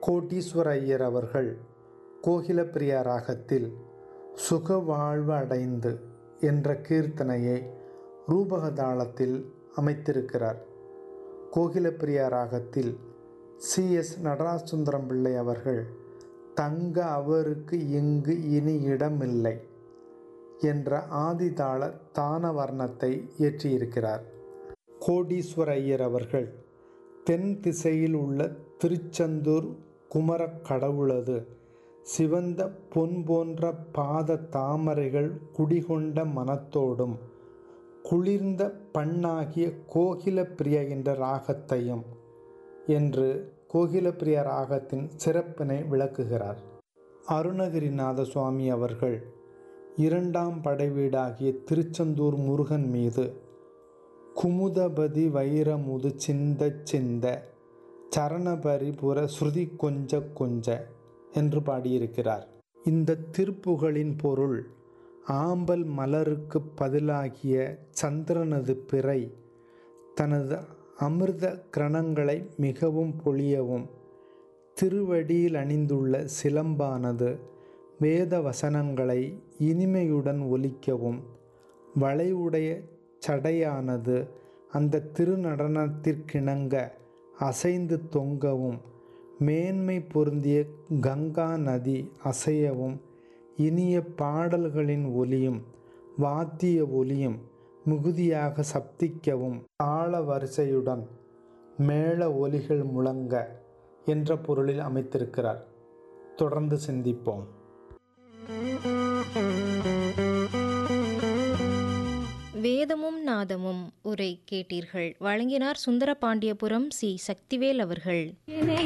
கோட்டீஸ்வர ஐயர் அவர்கள் கோகிலப்பிரியா ராகத்தில் சுக வாழ்வு அடைந்து என்ற கீர்த்தனையை ரூபகதாளத்தில் அமைத்திருக்கிறார் கோகிலப்பிரியா ராகத்தில் சி எஸ் நடராஜசுந்தரம் பிள்ளை அவர்கள் தங்க அவருக்கு இங்கு இனி இடமில்லை என்ற ஆதிதாள தான வர்ணத்தை இயற்றியிருக்கிறார் கோடீஸ்வர ஐயர் அவர்கள் தென் திசையில் உள்ள திருச்செந்தூர் குமரக் கடவுளது சிவந்த பொன் போன்ற பாத தாமரைகள் குடிகொண்ட மனத்தோடும் குளிர்ந்த பண்ணாகிய கோகிலப்பிரிய என்ற ராகத்தையும் என்று கோகிலப்பிரிய ராகத்தின் சிறப்பினை விளக்குகிறார் அருணகிரிநாத சுவாமி அவர்கள் இரண்டாம் படைவீடாகிய திருச்செந்தூர் முருகன் மீது குமுதபதி வைரமுது சிந்த சிந்த சரணபரிபுர ஸ்ருதி கொஞ்ச கொஞ்ச என்று பாடியிருக்கிறார் இந்த திருப்புகளின் பொருள் ஆம்பல் மலருக்கு பதிலாகிய சந்திரனது பிறை தனது அமிர்த கிரணங்களை மிகவும் பொழியவும் திருவடியில் அணிந்துள்ள சிலம்பானது வேத வசனங்களை இனிமையுடன் ஒலிக்கவும் வளைவுடைய சடையானது அந்த திருநடனத்திற்கிணங்க அசைந்து தொங்கவும் மேன்மை பொருந்திய கங்கா நதி அசையவும் இனிய பாடல்களின் ஒலியும் வாத்திய ஒலியும் மிகுதியாக சப்திக்கவும் தாள வரிசையுடன் மேள ஒலிகள் முழங்க என்ற பொருளில் அமைத்திருக்கிறார் தொடர்ந்து சிந்திப்போம் வேதமும் நாதமும் உரை கேட்டீர்கள் வழங்கினார் சுந்தரபாண்டியபுரம் சி சக்திவேல் அவர்கள்